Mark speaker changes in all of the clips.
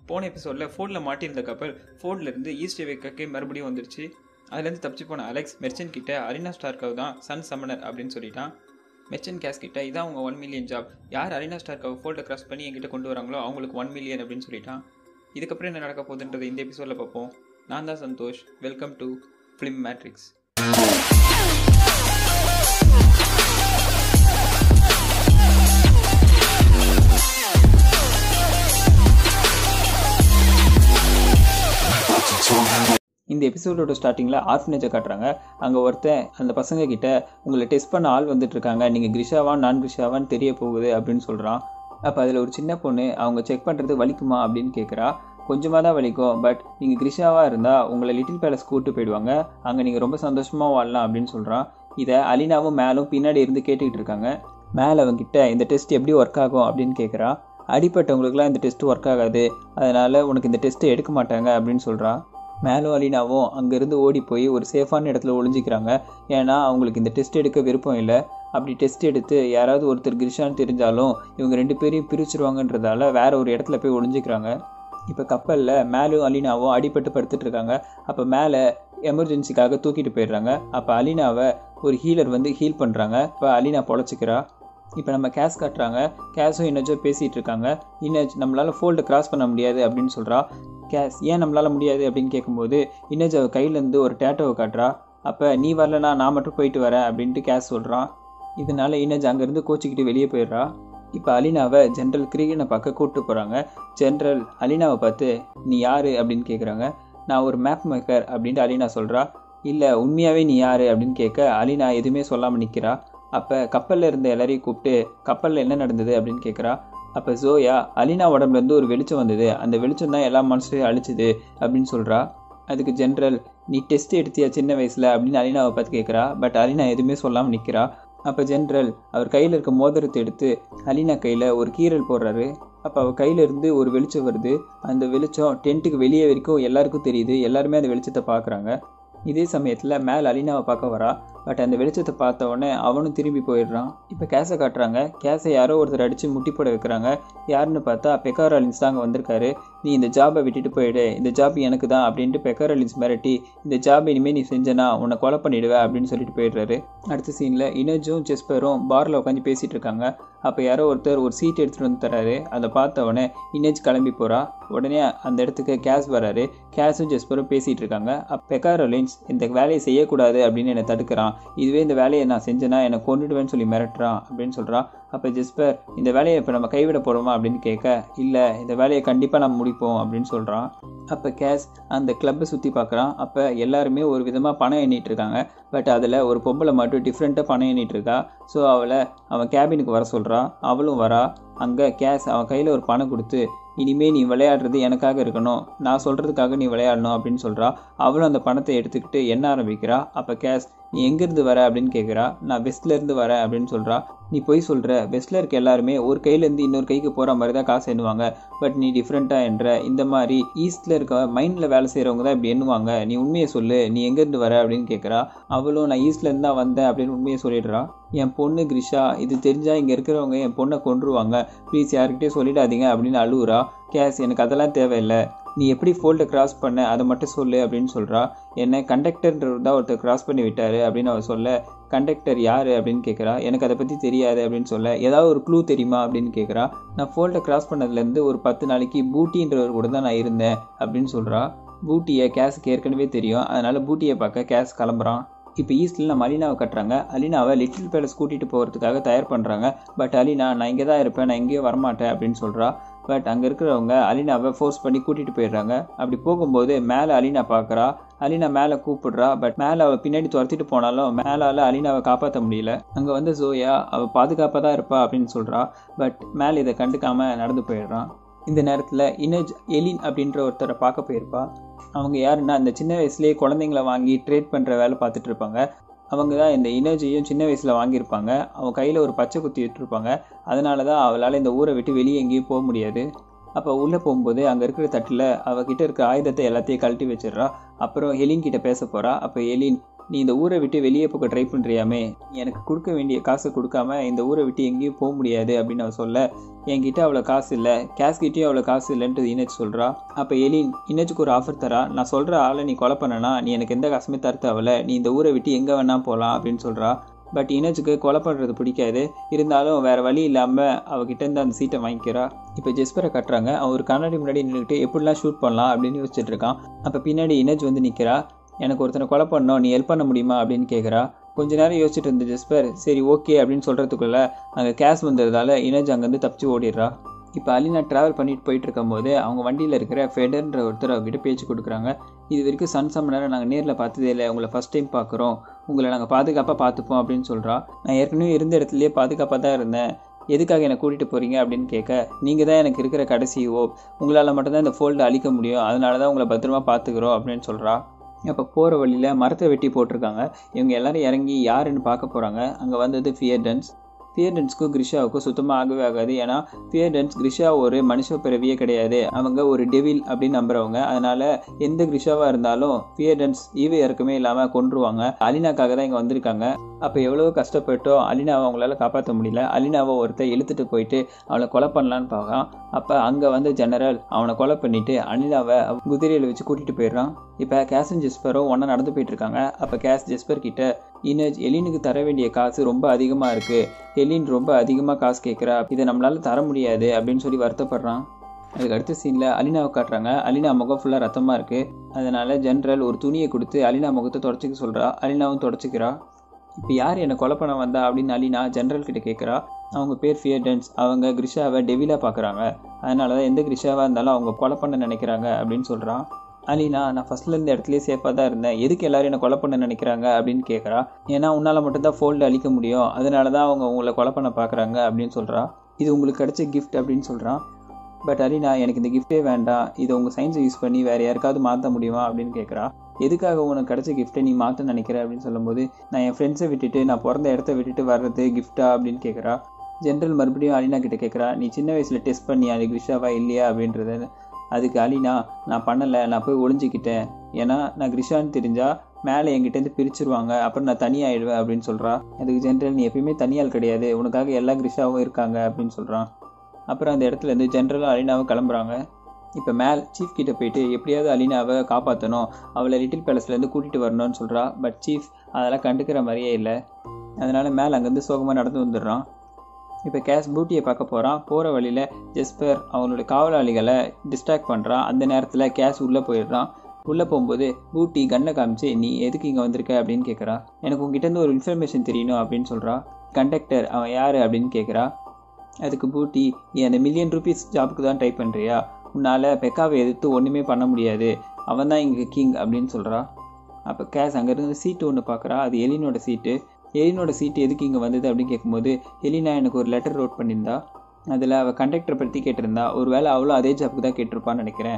Speaker 1: போன எபிசோடில் ஃபோர்டில் மாட்டியிருந்த கப்பல் ஃபோர்ட்லேருந்து ஈஸ்ட் வேக்காக்கே மறுபடியும் வந்துருச்சு அதுலேருந்து தப்பிச்சு போன அலெக்ஸ் மெர்ச்சன் கிட்ட அரினா ஸ்டார்க்காவ் தான் சன் சம்மனர் அப்படின்னு சொல்லிட்டான் மெர்ச்சன் கேஸ் கிட்ட இதான் அவங்க ஒன் மில்லியன் ஜாப் யார் அரினா ஸ்டார்க்காவை ஃபோல்டை கிராஸ் பண்ணி என்கிட்ட கொண்டு வராங்களோ அவங்களுக்கு ஒன் மில்லியன் அப்படின்னு சொல்லிட்டான் இதுக்கப்புறம் என்ன நடக்க போகுதுன்றது இந்த எபிசோடில் பார்ப்போம் நான் தான் Santhosh welcome to film matrix இந்த எபிசோடோட ஸ்டார்டிங்கில் ஆர்ஃபனேஜை காட்டுறாங்க அங்கே ஒருத்தன் அந்த பசங்க கிட்ட உங்களை டெஸ்ட் பண்ண ஆள் வந்துட்டு இருக்காங்க நீங்கள் கிரிஷாவா நான் கிரிஷாவான்னு தெரிய போகுது அப்படின்னு சொல்கிறான் அப்போ அதில் ஒரு சின்ன பொண்ணு அவங்க செக் பண்ணுறது வலிக்குமா அப்படின்னு கேட்குறா கொஞ்சமாக தான் வலிக்கும் பட் நீங்கள் கிரிஷாவாக இருந்தால் உங்களை லிட்டில் பேலஸ் கூப்பிட்டு போயிடுவாங்க அங்கே நீங்கள் ரொம்ப சந்தோஷமாக வாழலாம் அப்படின்னு சொல்கிறான் இதை அலினாவும் மேலும் பின்னாடி இருந்து கேட்டுக்கிட்டு இருக்காங்க மேலே அவங்ககிட்ட இந்த டெஸ்ட் எப்படி ஒர்க் ஆகும் அப்படின்னு கேட்குறா அடிப்பட்டவங்களுக்குலாம் இந்த டெஸ்ட் ஒர்க் ஆகாது அதனால் உனக்கு இந்த டெஸ்ட்டை எடுக்க மாட்டாங்க அப்படின்னு சொல்கிறா மேலும் அலினாவும் அங்கேருந்து ஓடி போய் ஒரு சேஃபான இடத்துல ஒளிஞ்சிக்கிறாங்க ஏன்னா அவங்களுக்கு இந்த டெஸ்ட் எடுக்க விருப்பம் இல்லை அப்படி டெஸ்ட் எடுத்து யாராவது ஒருத்தர் கிரிஷான்னு தெரிஞ்சாலும் இவங்க ரெண்டு பேரையும் பிரிச்சிருவாங்கன்றதால வேற ஒரு இடத்துல போய் ஒளிஞ்சிக்கிறாங்க இப்போ கப்பலில் மேலும் அலினாவும் அடிபட்டு படுத்துட்டு இருக்காங்க அப்போ மேலே எமர்ஜென்சிக்காக தூக்கிட்டு போயிடுறாங்க அப்போ அலினாவை ஒரு ஹீலர் வந்து ஹீல் பண்ணுறாங்க இப்போ அலினா பொழைச்சிக்கிறா இப்போ நம்ம கேஸ் காட்டுறாங்க கேஸும் இன்னஜோ பேசிகிட்டு இருக்காங்க இன்னஜ் நம்மளால் ஃபோல்டு கிராஸ் பண்ண முடியாது அப்படின்னு சொல்கிறா கேஸ் ஏன் நம்மளால் முடியாது அப்படின்னு கேட்கும்போது இன்னஜ் அவள் கையிலேருந்து ஒரு டேட்டோவை காட்டுறா அப்போ நீ வரலனா நான் மட்டும் போயிட்டு வரேன் அப்படின்ட்டு கேஸ் சொல்கிறான் இதனால இன்னஜ் அங்கேருந்து கோச்சிக்கிட்டு வெளியே போயிடுறா இப்போ அலினாவை ஜென்ரல் கிரிகனை பார்க்க கூப்பிட்டு போகிறாங்க ஜென்ரல் அலினாவை பார்த்து நீ யார் அப்படின்னு கேட்குறாங்க நான் ஒரு மேப் மேக்கர் அப்படின்ட்டு அலினா சொல்கிறா இல்லை உண்மையாகவே நீ யார் அப்படின்னு கேட்க அலினா எதுவுமே சொல்லாமல் நிற்கிறா அப்போ கப்பலில் இருந்த எல்லாரையும் கூப்பிட்டு கப்பலில் என்ன நடந்தது அப்படின்னு கேட்குறா அப்போ ஜோயா அலினா உடம்புலேருந்து ஒரு வெளிச்சம் வந்தது அந்த வெளிச்சம் தான் எல்லா மனுஷரையும் அழிச்சுது அப்படின்னு சொல்கிறா அதுக்கு ஜென்ரல் நீ டெஸ்ட் எடுத்தியா சின்ன வயசில் அப்படின்னு அலினாவை பார்த்து கேட்குறா பட் அலினா எதுவுமே சொல்லாமல் நிற்கிறா அப்போ ஜென்ரல் அவர் கையில் இருக்க மோதிரத்தை எடுத்து அலினா கையில் ஒரு கீரல் போடுறாரு அப்போ அவள் கையிலேருந்து ஒரு வெளிச்சம் வருது அந்த வெளிச்சம் டென்ட்டுக்கு வெளியே வரைக்கும் எல்லாருக்கும் தெரியுது எல்லாருமே அந்த வெளிச்சத்தை பார்க்குறாங்க இதே சமயத்தில் மேல் அலினாவை பார்க்க வரா பட் அந்த வெளிச்சத்தை பார்த்த உடனே அவனும் திரும்பி போயிடுறான் இப்போ கேஸை காட்டுறாங்க கேஸை யாரோ ஒருத்தர் அடித்து முட்டி போட வைக்கிறாங்க யாருன்னு பார்த்தா பெக்காராலின்ஸ் தான் அங்கே வந்திருக்காரு நீ இந்த ஜாபை விட்டுட்டு போயிடு இந்த ஜாப் எனக்கு தான் அப்படின்ட்டு பெக்காராலின்ஸ் மிரட்டி இந்த ஜாப் இனிமேல் நீ செஞ்சனா உன்னை கொலை பண்ணிடுவேன் அப்படின்னு சொல்லிட்டு போயிடுறாரு அடுத்த சீனில் இனஜும் ஜெஸ்பரும் பாரில் உட்காந்து பேசிகிட்டு இருக்காங்க அப்போ யாரோ ஒருத்தர் ஒரு சீட் எடுத்துகிட்டு வந்து தராரு அதை பார்த்த உடனே இனேஜ் கிளம்பி போகிறா உடனே அந்த இடத்துக்கு கேஸ் வராரு கேஸும் ஜெஸ்பரும் பேசிகிட்டு இருக்காங்க அப்போ பெக்காரோலின்ஸ் இந்த வேலையை செய்யக்கூடாது அப்படின்னு என்னை தடுக்கிறான் இதுவே இந்த வேலையை நான் செஞ்சேன்னா என்னை கொண்டுடுவேன்னு சொல்லி மிரட்டுறான் அப்படின்னு சொல்கிறான் அப்போ ஜெஸ்பர் இந்த வேலையை இப்போ நம்ம கைவிட போகிறோமா அப்படின்னு கேட்க இல்லை இந்த வேலையை கண்டிப்பாக நம்ம முடிப்போம் அப்படின்னு சொல்கிறான் அப்போ கேஸ் அந்த கிளப்பை சுற்றி பார்க்குறான் அப்போ எல்லாருமே ஒரு விதமாக பணம் எண்ணிட்டு இருக்காங்க பட் அதில் ஒரு பொம்பளை மட்டும் டிஃப்ரெண்ட்டாக பணம் எண்ணிட்டு இருக்கா ஸோ அவளை அவன் கேபினுக்கு வர சொல்கிறான் அவளும் வரா அங்கே கேஸ் அவன் கையில் ஒரு பணம் கொடுத்து இனிமே நீ விளையாடுறது எனக்காக இருக்கணும் நான் சொல்கிறதுக்காக நீ விளையாடணும் அப்படின்னு சொல்கிறா அவளும் அந்த பணத்தை எடுத்துக்கிட்டு எண்ண ஆரம்பிக்கிறா அப்போ கேஸ் நீ எங்கேருந்து வர அப்படின்னு கேட்குறா நான் வெஸ்ட்லேருந்து வரேன் அப்படின்னு சொல்கிறா நீ போய் சொல்கிற வெஸ்ட்டில் இருக்க எல்லாருமே ஒரு கையிலேருந்து இன்னொரு கைக்கு போகிற மாதிரி தான் காசு எண்ணுவாங்க பட் நீ டிஃப்ரெண்ட்டாக என்ற இந்த மாதிரி ஈஸ்ட்டில் இருக்க மைண்டில் வேலை செய்கிறவங்க தான் இப்படி எண்ணுவாங்க நீ உண்மையை சொல்லு நீ எங்கேருந்து வர அப்படின்னு கேட்குறா அவளும் நான் ஈஸ்ட்லேருந்து தான் வந்தேன் அப்படின்னு உண்மையை சொல்லிடுறா என் பொண்ணு கிரிஷா இது தெரிஞ்சால் இங்கே இருக்கிறவங்க என் பொண்ணை கொண்டுருவாங்க ப்ளீஸ் யார்கிட்டயும் சொல்லிடாதீங்க அப்படின்னு அழுவுறா கேஸ் எனக்கு அதெல்லாம் தேவையில்லை நீ எப்படி ஃபோல்டை கிராஸ் பண்ண அதை மட்டும் சொல்லு அப்படின்னு சொல்கிறா என்ன கண்டக்டர்ன்றது தான் ஒருத்தர் கிராஸ் பண்ணி விட்டாரு அப்படின்னு அவள் சொல்ல கண்டக்டர் யார் அப்படின்னு கேட்குறா எனக்கு அதை பற்றி தெரியாது அப்படின்னு சொல்ல ஏதாவது ஒரு க்ளூ தெரியுமா அப்படின்னு கேட்குறா நான் ஃபோல்டை கிராஸ் பண்ணதுலேருந்து ஒரு பத்து நாளைக்கு பூட்டின்றவர் கூட தான் நான் இருந்தேன் அப்படின்னு சொல்கிறா பூட்டியை கேஸுக்கு ஏற்கனவே தெரியும் அதனால் பூட்டியை பார்க்க கேஸ் கிளம்புறான் இப்போ ஈஸ்டில் நம்ம அலினாவை கட்டுறாங்க அலினாவை லிட்டில் பேலஸ் கூட்டிகிட்டு போகிறதுக்காக தயார் பண்ணுறாங்க பட் அலினா நான் இங்கே தான் இருப்பேன் நான் எங்கேயும் வரமாட்டேன் அப்படின்னு சொல்கிறா பட் அங்கே இருக்கிறவங்க அலினாவை ஃபோர்ஸ் பண்ணி கூட்டிகிட்டு போயிடுறாங்க அப்படி போகும்போது மேலே அலினா பார்க்குறா அலினா மேலே கூப்பிடுறா பட் மேலே அவள் பின்னாடி துரத்திட்டு போனாலும் மேலால் அலினாவை காப்பாற்ற முடியல அங்கே வந்து ஜோயா அவள் பாதுகாப்பாக தான் இருப்பா அப்படின்னு சொல்கிறா பட் மேலே இதை கண்டுக்காமல் நடந்து போயிடுறான் இந்த நேரத்தில் இனஜ் எலின் அப்படின்ற ஒருத்தரை பார்க்க போயிருப்பா அவங்க யாருன்னா இந்த சின்ன வயசுலேயே குழந்தைங்கள வாங்கி ட்ரேட் பண்ணுற வேலை பார்த்துட்டு இருப்பாங்க அவங்க தான் இந்த இனர்ஜியும் சின்ன வயசில் வாங்கியிருப்பாங்க அவன் கையில் ஒரு பச்சை குத்தி விட்டுருப்பாங்க அதனால தான் அவளால் இந்த ஊரை விட்டு வெளியே எங்கேயும் போக முடியாது அப்போ உள்ளே போகும்போது அங்கே இருக்கிற தட்டில் அவகிட்ட இருக்கிற ஆயுதத்தை எல்லாத்தையும் கழட்டி வச்சிடுறா அப்புறம் எலின் கிட்ட பேச போகிறா அப்போ எலின் நீ இந்த ஊரை விட்டு வெளியே போக ட்ரை பண்ணுறியாமே நீ எனக்கு கொடுக்க வேண்டிய காசை கொடுக்காம இந்த ஊரை விட்டு எங்கேயும் போக முடியாது அப்படின்னு அவ சொல்ல என்கிட்ட அவ்வளோ காசு இல்லை கேஸ்கிட்டேயும் அவ்வளோ காசு இல்லைன்ட்டு இனேஜ் சொல்கிறா அப்போ எலின் இனேஜுக்கு ஒரு ஆஃபர் தரா நான் சொல்கிற ஆளை நீ கொலை பண்ணனா நீ எனக்கு எந்த காசுமே தர தேவையில்ல நீ இந்த ஊரை விட்டு எங்கே வேணா போகலாம் அப்படின்னு சொல்கிறா பட் இனேஜுக்கு கொலை பண்ணுறது பிடிக்காது இருந்தாலும் வேறு வழி இல்லாமல் அவகிட்ட இருந்து அந்த சீட்டை வாங்கிக்கிறா இப்போ ஜெஸ்பரை கட்டுறாங்க அவன் ஒரு கண்ணாடி முன்னாடி நின்றுக்கிட்டு எப்படிலாம் ஷூட் பண்ணலாம் அப்படின்னு யோசிச்சுட்டு இருக்கான் அப்போ பின்னாடி இனேஜ் வந்து நிற்கிறா எனக்கு ஒருத்தனை கொலை பண்ணோம் நீ ஹெல்ப் பண்ண முடியுமா அப்படின்னு கேட்குறா கொஞ்ச நேரம் யோசிச்சுட்டு இருந்த ஜெஸ்பர் சரி ஓகே அப்படின்னு சொல்கிறதுக்குள்ள அங்கே கேஸ் வந்ததால இனேஜ் அங்கேருந்து தப்பிச்சு ஓடிடுறா இப்போ அலினா ட்ராவல் பண்ணிட்டு போயிட்டு இருக்கும்போது அவங்க வண்டியில் இருக்கிற ஃபெடர்ன்ற ஒருத்தர் அவர்கிட்ட பேச்சு கொடுக்குறாங்க இது வரைக்கும் சன் சம்மனரை நாங்கள் நேரில் பார்த்ததே இல்லை உங்களை ஃபஸ்ட் டைம் பார்க்குறோம் உங்களை நாங்கள் பாதுகாப்பாக பார்த்துப்போம் அப்படின்னு சொல்கிறா நான் ஏற்கனவே இருந்த இடத்துலையே பாதுகாப்பாக தான் இருந்தேன் எதுக்காக என்னை கூட்டிகிட்டு போகிறீங்க அப்படின்னு கேட்க நீங்கள் தான் எனக்கு இருக்கிற கடைசி ஓ உங்களால் மட்டும்தான் இந்த ஃபோல்டை அழிக்க முடியும் அதனால தான் உங்களை பத்திரமா பார்த்துக்குறோம் அப்படின்னு சொல்கிறா அப்போ போகிற வழியில் மரத்தை வெட்டி போட்டிருக்காங்க இவங்க எல்லாரும் இறங்கி யாருன்னு பார்க்க போகிறாங்க அங்கே வந்தது ஃபியர்டன்ஸ் ஃபியர்டன்ஸ்க்கும் கிரிஷாவுக்கும் சுத்தமாக ஆகவே ஆகாது ஏன்னா ஃபியர்டன்ஸ் கிரிஷா ஒரு மனுஷ பிறவியே கிடையாது அவங்க ஒரு டெவில் அப்படின்னு நம்புறவங்க அதனால எந்த கிரிஷாவாக இருந்தாலும் ஃபியர்டன்ஸ் ஈவு இறக்கமே இல்லாமல் கொன்றுவாங்க அலினாக்காக தான் இங்கே வந்திருக்காங்க அப்போ எவ்வளோ கஷ்டப்பட்டோ அலினாவை அவங்களால காப்பாற்ற முடியல அலினாவை ஒருத்தர் இழுத்துட்டு போயிட்டு அவளை கொலை பண்ணலான்னு பார்க்கான் அப்போ அங்கே வந்து ஜெனரல் அவனை கொலை பண்ணிட்டு அனிலாவை குதிரையில் வச்சு கூட்டிகிட்டு போயிடுறான் இப்போ கேஸும் ஜெஸ்பரும் ஒன்றா நடந்து போயிட்டு இருக்காங்க அப்போ கேஸ் ஜெஸ்பர் கிட்ட இனேஜ் எலினுக்கு தர வேண்டிய காசு ரொம்ப அதிகமாக இருக்குது எலின் ரொம்ப அதிகமாக காசு கேட்குறா இதை நம்மளால் தர முடியாது அப்படின்னு சொல்லி வருத்தப்படுறான் அதுக்கு அடுத்த சீனில் அலினாவை காட்டுறாங்க அலினா முகம் ஃபுல்லாக ரத்தமாக இருக்குது அதனால் ஜென்ரல் ஒரு துணியை கொடுத்து அலினா முகத்தை தொடச்சிக்க சொல்கிறா அலினாவும் தொடச்சிக்கிறா இப்போ யார் என்னை கொலை பண்ண வந்தா அப்படின்னு அலினா ஜென்ரல் கிட்ட கேட்குறா அவங்க பேர் ஃபியர்டன்ஸ் அவங்க கிரிஷாவை டெவிலாக பார்க்குறாங்க அதனால தான் எந்த கிரிஷாவாக இருந்தாலும் அவங்க கொலை பண்ண நினைக்கிறாங்க அப்படின்னு சொல்கிறான் அலினா நான் ஃபஸ்ட்டில் இருந்த இடத்துலேயே சேஃபாக தான் இருந்தேன் எதுக்கு எல்லாரும் என்னை கொலை பண்ண நினைக்கிறாங்க அப்படின்னு கேட்குறா ஏன்னா உன்னால் மட்டும்தான் ஃபோல்டு அழிக்க முடியும் அதனால தான் அவங்க உங்களை கொலை பண்ண பார்க்குறாங்க அப்படின்னு சொல்கிறா இது உங்களுக்கு கிடைச்ச கிஃப்ட் அப்படின்னு சொல்கிறான் பட் அலினா எனக்கு இந்த கிஃப்ட்டே வேண்டாம் இதை உங்கள் சயின்ஸை யூஸ் பண்ணி வேறு யாருக்காவது மாற்ற முடியுமா அப்படின்னு கேட்குறா எதுக்காக உனக்கு கிடைச்ச கிஃப்ட்டை நீ மாற்ற நினைக்கிற அப்படின்னு சொல்லும்போது நான் என் ஃப்ரெண்ட்ஸை விட்டுட்டு நான் பிறந்த இடத்த விட்டுட்டு வர்றது கிஃப்ட்டா அப்படின்னு கேட்குறா ஜென்ரல் மறுபடியும் அலினா கிட்ட கேட்குறா நீ சின்ன வயசில் டெஸ்ட் பண்ணி அது கிரிஷாவா இல்லையா அப்படின்றத அதுக்கு அலினா நான் பண்ணலை நான் போய் ஒளிஞ்சிக்கிட்டேன் ஏன்னா நான் கிரிஷான்னு தெரிஞ்சால் மேலே என்கிட்டேருந்து பிரிச்சிருவாங்க அப்புறம் நான் தனியாகிடுவேன் அப்படின்னு சொல்கிறான் அதுக்கு ஜென்ரல் நீ எப்பயுமே தனியால் கிடையாது உனக்காக எல்லா கிரிஷாவும் இருக்காங்க அப்படின்னு சொல்கிறான் அப்புறம் அந்த இடத்துல இருந்து ஜென்ரலும் அலினாவும் கிளம்புறாங்க இப்போ மேல் சீஃப் கிட்ட போயிட்டு எப்படியாவது அலினாவை காப்பாற்றணும் அவளை லிட்டில் பேலஸ்லேருந்து கூட்டிகிட்டு வரணும்னு சொல்கிறா பட் சீஃப் அதெல்லாம் கண்டுக்கிற மாதிரியே இல்லை அதனால் மேல் அங்கேருந்து சோகமாக நடந்து வந்துடுறான் இப்போ கேஸ் பூட்டியை பார்க்க போகிறான் போகிற வழியில் ஜெஸ்பர் அவனுடைய காவலாளிகளை டிஸ்ட்ராக்ட் பண்ணுறான் அந்த நேரத்தில் கேஸ் உள்ளே போயிடுறான் உள்ளே போகும்போது பூட்டி கண்ணை காமிச்சு நீ எதுக்கு இங்கே வந்திருக்க அப்படின்னு கேட்குறா எனக்கு உங்ககிட்டருந்து ஒரு இன்ஃபர்மேஷன் தெரியணும் அப்படின்னு சொல்கிறா கண்டக்டர் அவன் யார் அப்படின்னு கேட்குறா அதுக்கு பூட்டி நீ அந்த மில்லியன் ருபீஸ் ஜாபுக்கு தான் ட்ரை பண்ணுறியா உன்னால் பெக்காவை எதிர்த்து ஒன்றுமே பண்ண முடியாது அவன் தான் இங்கே கிங் அப்படின்னு சொல்கிறா அப்போ கேஸ் அங்கேருந்து சீட்டு ஒன்று பார்க்குறா அது எலினோட சீட்டு எலினோட சீட்டு எதுக்கு இங்கே வந்தது அப்படின்னு கேட்கும்போது எலினா எனக்கு ஒரு லெட்டர் ரோட் பண்ணியிருந்தா அதில் அவள் கண்டக்டரை பற்றி கேட்டிருந்தா ஒரு வேளை அவளும் அதே ஜாப்புக்கு தான் கேட்டிருப்பான்னு நினைக்கிறேன்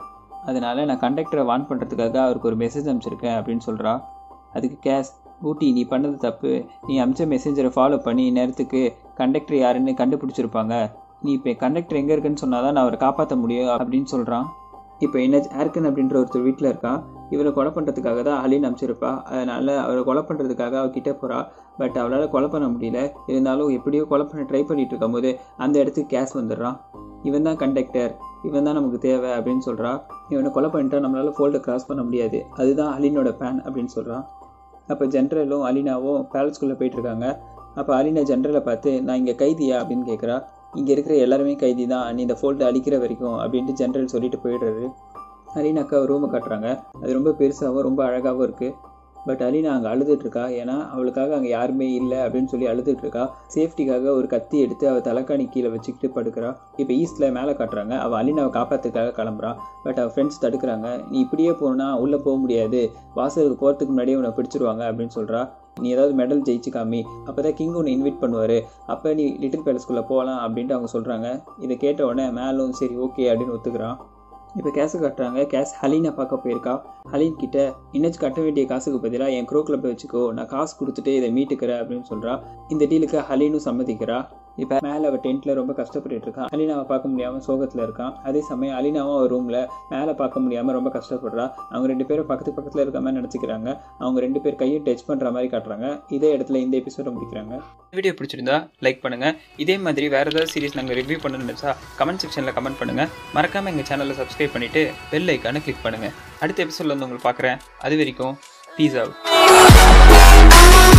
Speaker 1: அதனால் நான் கண்டக்டரை வான் பண்ணுறதுக்காக அவருக்கு ஒரு மெசேஜ் அனுப்பிச்சிருக்கேன் அப்படின்னு சொல்கிறா அதுக்கு கேஸ் ஊட்டி நீ பண்ணது தப்பு நீ அமிச்ச மெசேஜரை ஃபாலோ பண்ணி நேரத்துக்கு கண்டக்டர் யாருன்னு கண்டுபிடிச்சிருப்பாங்க நீ இப்போ கண்டக்டர் எங்கே இருக்குன்னு சொன்னால் தான் நான் அவரை காப்பாற்ற முடியும் அப்படின்னு சொல்கிறான் இப்போ என்ன ஏர்கன் அப்படின்ற ஒருத்தர் வீட்டில் இருக்கான் இவரை கொலை பண்ணுறதுக்காக தான் அலின் அமிச்சிருப்பா அதனால் அவரை கொலை பண்ணுறதுக்காக அவகிட்ட போகிறா பட் அவளால் கொலை பண்ண முடியல இருந்தாலும் எப்படியோ கொலை பண்ண ட்ரை பண்ணிட்டு இருக்கும்போது அந்த இடத்துக்கு கேஸ் வந்துடுறான் இவன் தான் கண்டக்டர் இவன் தான் நமக்கு தேவை அப்படின்னு சொல்கிறா இவனை கொலை பண்ணிட்டா நம்மளால் ஃபோல்டை கிராஸ் பண்ண முடியாது அதுதான் அலினோட பேன் அப்படின்னு சொல்கிறான் அப்போ ஜென்ரலும் அலினாவும் பேலஸ்குள்ளே போயிட்டுருக்காங்க அப்போ அலினா ஜென்ரலை பார்த்து நான் இங்கே கைதியா அப்படின்னு கேட்குறா இங்கே இருக்கிற எல்லாருமே கைதி தான் நீ இந்த ஃபோல்டை அழிக்கிற வரைக்கும் அப்படின்ட்டு ஜென்ரல் சொல்லிட்டு போயிடுறாரு அலினாக்கா ரூமை காட்டுறாங்க அது ரொம்ப பெருசாகவும் ரொம்ப அழகாகவும் இருக்குது பட் அலினா அங்கே அழுதுட்டு இருக்கா ஏன்னா அவளுக்காக அங்கே யாருமே இல்லை அப்படின்னு சொல்லி அழுதுட்டு இருக்கா சேஃப்டிக்காக ஒரு கத்தி எடுத்து அவள் தலைக்காணி கீழே வச்சுக்கிட்டு படுக்கிறா இப்போ ஈஸ்டில் மேலே காட்டுறாங்க அவள் அலினாவை காப்பாற்றுக்காக கிளம்புறா பட் அவள் ஃப்ரெண்ட்ஸ் தடுக்கிறாங்க நீ இப்படியே போனா உள்ளே போக முடியாது வாசலுக்கு போகிறதுக்கு முன்னாடியே உன்னை பிடிச்சிருவாங்க அப்படின்னு சொல்கிறா நீ ஏதாவது மெடல் ஜெயிச்சு காமி அப்போ தான் கிங் உன்னை இன்வைட் பண்ணுவார் அப்போ நீ லிட்டில் பேலஸ்குள்ளே போகலாம் அப்படின்ட்டு அவங்க சொல்கிறாங்க இதை கேட்ட உடனே மேலும் சரி ஓகே அப்படின்னு ஒத்துக்கிறான் இப்போ கேஸை கட்டுறாங்க கேஸ் ஹலீனை பார்க்க போயிருக்கா ஹலீன் கிட்ட இன்னச்சு கட்ட வேண்டிய காசுக்கு பதிலாக என் க்ரோ கிளப்பை வச்சுக்கோ நான் காசு கொடுத்துட்டு இதை மீட்டுக்கிறேன் அப்படின்னு சொல்கிறா இந்த டீலுக்கு ஹலீனும் சம்மதிக்கிறா இப்போ மேலே அவள் டென்ட்டில் ரொம்ப கஷ்டப்பட்டுட்டு இருக்கான் அலினாவை பார்க்க முடியாமல் சோகத்தில் இருக்கான் அதே சமயம் அலினாவும் ஒரு ரூமில் மேலே பார்க்க முடியாமல் ரொம்ப கஷ்டப்படுறா அவங்க ரெண்டு பேரும் பக்கத்து பக்கத்தில் இருக்க மாதிரி நினச்சிக்கிறாங்க அவங்க ரெண்டு பேர் கையை டச் பண்ணுற மாதிரி காட்டுறாங்க இதே இடத்துல இந்த எபிசோட முடிக்கிறாங்க வீடியோ பிடிச்சிருந்தா லைக் பண்ணுங்கள் இதே மாதிரி வேறு ஏதாவது சீரிஸ் நாங்கள் ரிவ்யூ பண்ணணும்னு நினச்சா கமெண்ட் செக்ஷனில் கமெண்ட் பண்ணுங்கள் மறக்காமல் எங்கள் சேனலை சப்ஸ்கிரைப் பண்ணிவிட்டு பெல் ஐக்கானை கிளிக் பண்ணுங்கள் அடுத்த எபிசோடில் வந்து உங்களை பார்க்குறேன் அது வரைக்கும் பீஸ் அவுட்